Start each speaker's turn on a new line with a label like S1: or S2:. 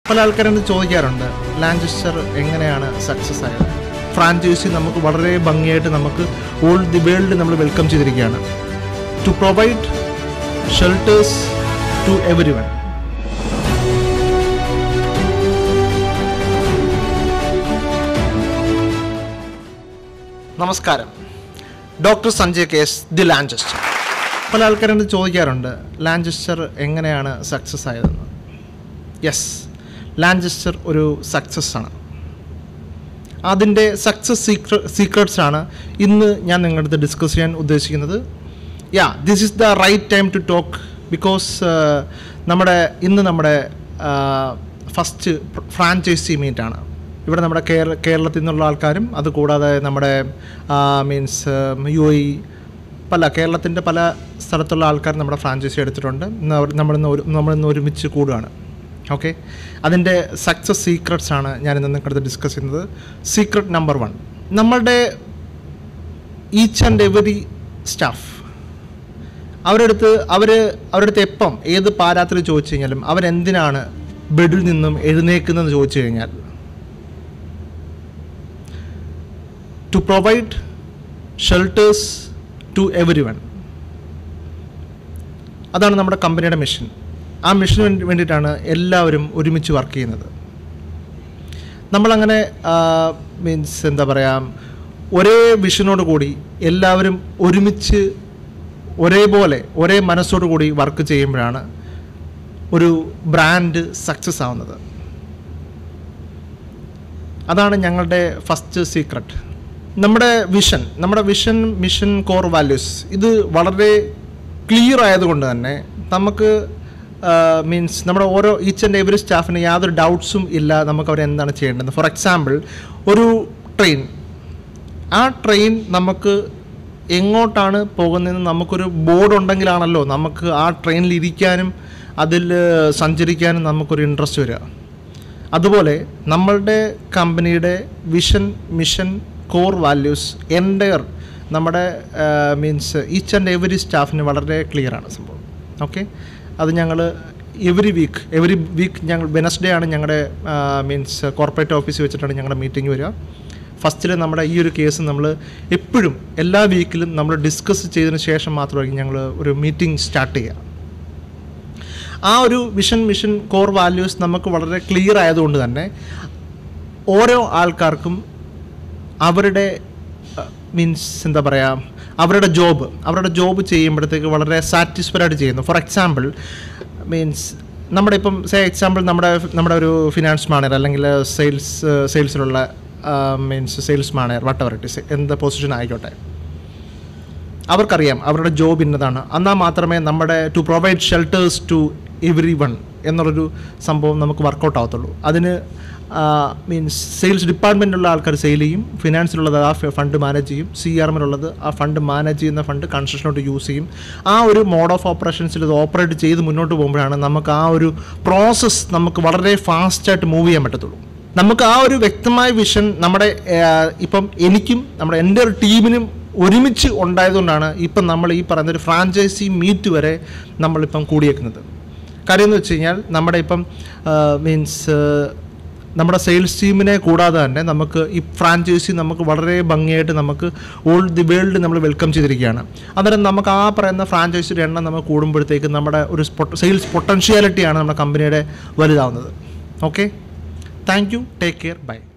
S1: പല ആൾക്കാരും ചോദിക്കാറുണ്ട് ലാഞ്ചസ്റ്റർ എങ്ങനെയാണ് സക്സസ് ആയത് ഫ്രാഞ്ചൈസി നമുക്ക് വളരെ ഭംഗിയായിട്ട് നമുക്ക് ഓൾ ദി വേൾഡ് നമ്മൾ വെൽക്കം ചെയ്തിരിക്കുകയാണ് to provide shelters to every one നമസ്കാരം ഡോക്ടർ സഞ്ജയ് കേസ് ദി ലാഞ്ചസ്റ്റർ പല ആൾക്കാരും ചോദിക്കാറുണ്ട് ലാഞ്ചസ്റ്റർ എങ്ങനെയാണ് സക്സസ് ആയതെന്ന് യെസ് ലാഞ്ചസ്റ്റർ ഒരു സക്സസ് ആണ് അതിൻ്റെ സക്സസ് സീക്ര സീക്രട്സ് ആണ് ഇന്ന് ഞാൻ നിങ്ങളുടെ അടുത്ത് ഡിസ്കസ് ചെയ്യാൻ ഉദ്ദേശിക്കുന്നത് yeah this is the right time to talk because നമ്മുടെ ഇന്ന് നമ്മുടെ ഫസ്റ്റ് ഫ്രാഞ്ചൈസി മീറ്റാണ് ഇവിടെ നമ്മുടെ കേരള കേരളത്തിൽ നിന്നുള്ള ആൾക്കാരും അതുകൂടാതെ നമ്മുടെ മീൻസ് യു എ പല കേരളത്തിൻ്റെ പല സ്ഥലത്തുള്ള ആൾക്കാർ നമ്മുടെ ഫ്രാഞ്ചൈസി എടുത്തിട്ടുണ്ട് ഇന്ന് അവർ നമ്മളിന്ന് ഒരു നമ്മളിന്ന് ഒരുമിച്ച് കൂടുകയാണ് ഓക്കെ അതിൻ്റെ സക്സസ് സീക്രട്സ് ആണ് ഞാനിന്ന് നിങ്ങളുടെ ഡിസ്കസ് ചെയ്യുന്നത് സീക്രട്ട് നമ്പർ വൺ നമ്മളുടെ ഈച്ച് ആൻഡ് എവറി സ്റ്റാഫ് അവരുടെ അടുത്ത് അവർ അവരുടെ അടുത്ത് എപ്പം ഏത് പാരാത്തിൽ ചോദിച്ചു കഴിഞ്ഞാലും അവരെന്തിനാണ് ബെഡിൽ നിന്നും എഴുന്നേക്കുന്നതെന്ന് ചോദിച്ചു കഴിഞ്ഞാൽ to provide shelters to every one അതാണ് നമ്മുടെ കമ്പനിയുടെ മിഷൻ ആ മിഷന് വേണ്ടി വേണ്ടിയിട്ടാണ് എല്ലാവരും ഒരുമിച്ച് വർക്ക് ചെയ്യുന്നത് നമ്മളങ്ങനെ മീൻസ് എന്താ പറയുക ഒരേ വിഷനോട് കൂടി എല്ലാവരും ഒരുമിച്ച് ഒരേപോലെ ഒരേ മനസ്സോടു കൂടി വർക്ക് ചെയ്യുമ്പോഴാണ് ഒരു ബ്രാൻഡ് സക്സസ് ആവുന്നത് അതാണ് ഞങ്ങളുടെ ഫസ്റ്റ് സീക്രട്ട് നമ്മുടെ വിഷൻ നമ്മുടെ വിഷൻ മിഷൻ കോർ വാല്യൂസ് ഇത് വളരെ ക്ലിയർ ആയതുകൊണ്ട് തന്നെ നമുക്ക് മീൻസ് നമ്മുടെ ഓരോ ഈച്ച് ആൻഡ് എവറി സ്റ്റാഫിന് യാതൊരു ഡൗട്ട്സും ഇല്ല നമുക്ക് അവർ എന്താണ് ചെയ്യേണ്ടത് ഫോർ എക്സാമ്പിൾ ഒരു ട്രെയിൻ ആ ട്രെയിൻ നമുക്ക് എങ്ങോട്ടാണ് പോകുന്നതെന്ന് നമുക്കൊരു ബോർഡ് ഉണ്ടെങ്കിലാണല്ലോ നമുക്ക് ആ ട്രെയിനിൽ ഇരിക്കാനും അതിൽ സഞ്ചരിക്കാനും നമുക്കൊരു ഇൻട്രസ്റ്റ് വരിക അതുപോലെ നമ്മളുടെ കമ്പനിയുടെ vision mission core values entire നമ്മുടെ മീൻസ് ഈച്ച് ആൻഡ് എവറി സ്റ്റാഫിന് വളരെ ക്ലിയർ ആണ് സംഭവം ഓക്കെ അത് ഞങ്ങൾ എവറി വീക്ക് എവറി വീക്ക് ഞങ്ങൾ വെനസ്ഡേ ആണ് ഞങ്ങളുടെ മീൻസ് കോർപ്പറേറ്റ് ഓഫീസിൽ വെച്ചിട്ടാണ് ഞങ്ങളുടെ മീറ്റിംഗ് വരിക ഫസ്റ്റിൽ നമ്മുടെ ഈ ഒരു കേസ് നമ്മൾ എപ്പോഴും എല്ലാ വീക്കിലും നമ്മൾ ഡിസ്കസ് ചെയ്തതിന് ശേഷം മാത്രമായിരിക്കും ഞങ്ങൾ ഒരു മീറ്റിംഗ് സ്റ്റാർട്ട് ചെയ്യുക ആ ഒരു വിഷൻ മിഷൻ കോർ വാല്യൂസ് നമുക്ക് വളരെ ക്ലിയർ ആയതുകൊണ്ട് തന്നെ ഓരോ ആൾക്കാർക്കും അവരുടെ മീൻസ് എന്താ പറയുക അവരുടെ ജോബ് അവരുടെ ജോബ് ചെയ്യുമ്പോഴത്തേക്ക് വളരെ സാറ്റിസ്ഫൈഡ് ആയിട്ട് ചെയ്യുന്നു ഫോർ എക്സാമ്പിൾ മീൻസ് നമ്മുടെ ഇപ്പം സേ എക്സാമ്പിൾ നമ്മുടെ നമ്മുടെ ഒരു ഫിനാൻസ് മാനേജർ അല്ലെങ്കിൽ സെയിൽസ് സെയിൽസിലുള്ള means sales manager whatever it എന്ത് പൊസിഷൻ ആയിക്കോട്ടെ അവർക്കറിയാം അവരുടെ ജോബ് ഇന്നതാണ് എന്നാൽ മാത്രമേ നമ്മുടെ to provide shelters to every one എന്നുള്ളൊരു സംഭവം നമുക്ക് വർക്കൗട്ട് ആവത്തുള്ളൂ അതിന് മീൻസ് സെയിൽസ് ഡിപ്പാർട്ട്മെൻറ്റിലുള്ള ആൾക്കാർ സെയിൽ ചെയ്യും ഫിനാൻസിലുള്ളത് ആ ഫണ്ട് മാനേജ് ചെയ്യും സി ആർ എമ്മിലുള്ളത് ആ ഫണ്ട് മാനേജ് ചെയ്യുന്ന ഫണ്ട് കൺസ്ട്രക്ഷനോട്ട് യൂസ് ചെയ്യും ആ ഒരു മോഡ് ഓഫ് ഓപ്പറേഷൻസിൽ ഇത് ഓപ്പറേറ്റ് ചെയ്ത് മുന്നോട്ട് പോകുമ്പോഴാണ് നമുക്ക് ആ ഒരു പ്രോസസ്സ് നമുക്ക് വളരെ ഫാസ്റ്റായിട്ട് മൂവ് ചെയ്യാൻ പറ്റത്തുള്ളൂ നമുക്ക് ആ ഒരു വ്യക്തമായ വിഷൻ നമ്മുടെ ഇപ്പം എനിക്കും നമ്മുടെ എൻ്റെ ഒരു ടീമിനും ഒരുമിച്ച് ഉണ്ടായതുകൊണ്ടാണ് ഇപ്പം നമ്മൾ ഈ പറയുന്ന ഒരു ഫ്രാഞ്ചൈസി മീറ്റ് വരെ നമ്മളിപ്പം കൂടിയേക്കുന്നത് കാര്യം എന്ന് വെച്ച് കഴിഞ്ഞാൽ നമ്മുടെ ഇപ്പം മീൻസ് നമ്മുടെ സെയിൽസ് ടീമിനെ കൂടാതെ തന്നെ നമുക്ക് ഈ ഫ്രാഞ്ചൈസി നമുക്ക് വളരെ ഭംഗിയായിട്ട് നമുക്ക് ഓൾ ദി വേൾഡ് നമ്മൾ വെൽക്കം ചെയ്തിരിക്കുകയാണ് അന്നേരം നമുക്ക് ആ പറയുന്ന ഫ്രാഞ്ചൈസിയുടെ എണ്ണം നമുക്ക് കൂടുമ്പോഴത്തേക്ക് നമ്മുടെ ഒരു സെയിൽസ് പൊട്ടൻഷ്യാലിറ്റിയാണ് നമ്മുടെ കമ്പനിയുടെ വലുതാവുന്നത് okay thank you take care by